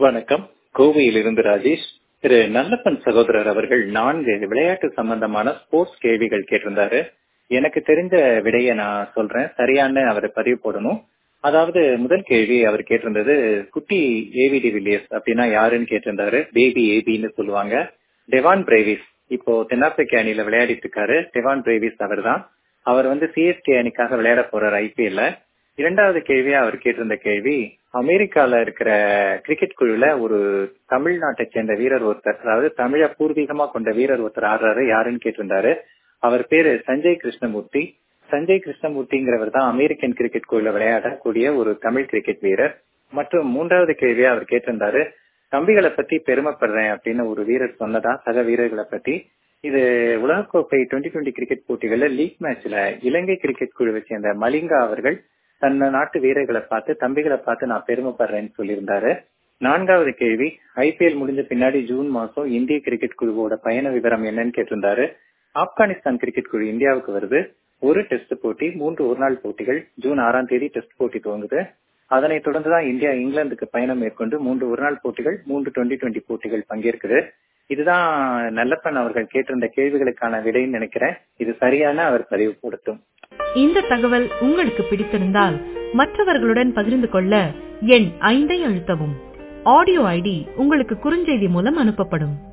வணக்கம் கோவையிலிருந்து ராஜேஷ் திரு நல்லப்பன் சகோதரர் அவர்கள் நான்கு விளையாட்டு சம்பந்தமான ஸ்போர்ட்ஸ் கேள்விகள் கேட்டிருந்தாரு எனக்கு தெரிஞ்ச விடைய நான் சொல்றேன் சரியான அவரை பதிவு போடணும் அதாவது முதல் கேள்வி அவர் கேட்டிருந்தது குட்டி ஏவிடி வில்லியர்ஸ் அப்படின்னா யாருன்னு கேட்டிருந்தாரு பேபி ஏபின்னு சொல்லுவாங்க டெவான் பிரேவிஸ் இப்போ தென்னாப்பிரிக்க அணியில விளையாடிட்டு இருக்காரு டெவான் பிரேவிஸ் அவர் தான் அவர் வந்து சிஎஸ்கே அணிக்காக விளையாட போறார் ஐபிஎல்ல இரண்டாவது கேள்வியா அவர் கேட்டிருந்த கேள்வி அமெரிக்கால இருக்கிற கிரிக்கெட் குழுல ஒரு தமிழ்நாட்டை சேர்ந்த வீரர் ஒருத்தர் அதாவது தமிழ பூர்வீகமா கொண்ட வீரர் ஒருத்தர் ஆடுறாரு யாருன்னு கேட்டிருந்தாரு அவர் பேரு சஞ்சய் கிருஷ்ணமூர்த்தி சஞ்சய் கிருஷ்ணமூர்த்திங்கிறவர் தான் அமெரிக்கன் கிரிக்கெட் குழுல விளையாடக்கூடிய ஒரு தமிழ் கிரிக்கெட் வீரர் மற்றும் மூன்றாவது கேள்வியா அவர் கேட்டிருந்தாரு தம்பிகளை பத்தி பெருமைப்படுறேன் அப்படின்னு ஒரு வீரர் சொன்னதா சக வீரர்களை பத்தி இது உலகக்கோப்பை டுவெண்டி டுவெண்டி கிரிக்கெட் போட்டிகள்ல லீக் மேட்ச்ல இலங்கை கிரிக்கெட் குழுவை சேர்ந்த மலிங்கா அவர்கள் தன்னை நாட்டு வீரர்களை பார்த்து தம்பிகளை பார்த்து நான் பெருமைப்படுறேன்னு சொல்லியிருந்தாரு நான்காவது கேள்வி ஐபிஎல் முடிஞ்ச பின்னாடி ஜூன் மாசம் இந்திய கிரிக்கெட் குழுவோட பயண விவரம் என்னன்னு கேட்டிருந்தாரு ஆப்கானிஸ்தான் கிரிக்கெட் குழு இந்தியாவுக்கு வருது ஒரு டெஸ்ட் போட்டி மூன்று ஒருநாள் போட்டிகள் ஜூன் ஆறாம் தேதி டெஸ்ட் போட்டி துவங்குது அதனைத் தொடர்ந்துதான் இந்தியா இங்கிலாந்துக்கு பயணம் மேற்கொண்டு மூன்று ஒருநாள் போட்டிகள் மூன்று டுவெண்டி டுவெண்டி போட்டிகள் பங்கேற்குது இதுதான் நல்லப்பன் அவர்கள் கேட்டிருந்த கேள்விகளுக்கான விடைன்னு நினைக்கிறேன் இது சரியான அவர் பதிவு கொடுத்தும் இந்த தகவல் உங்களுக்கு பிடித்திருந்தால் மற்றவர்களுடன் பகிர்ந்து கொள்ள எண் ஐந்தை அழுத்தவும் ஆடியோ ஐடி உங்களுக்கு குறுஞ்செய்தி மூலம் அனுப்பப்படும்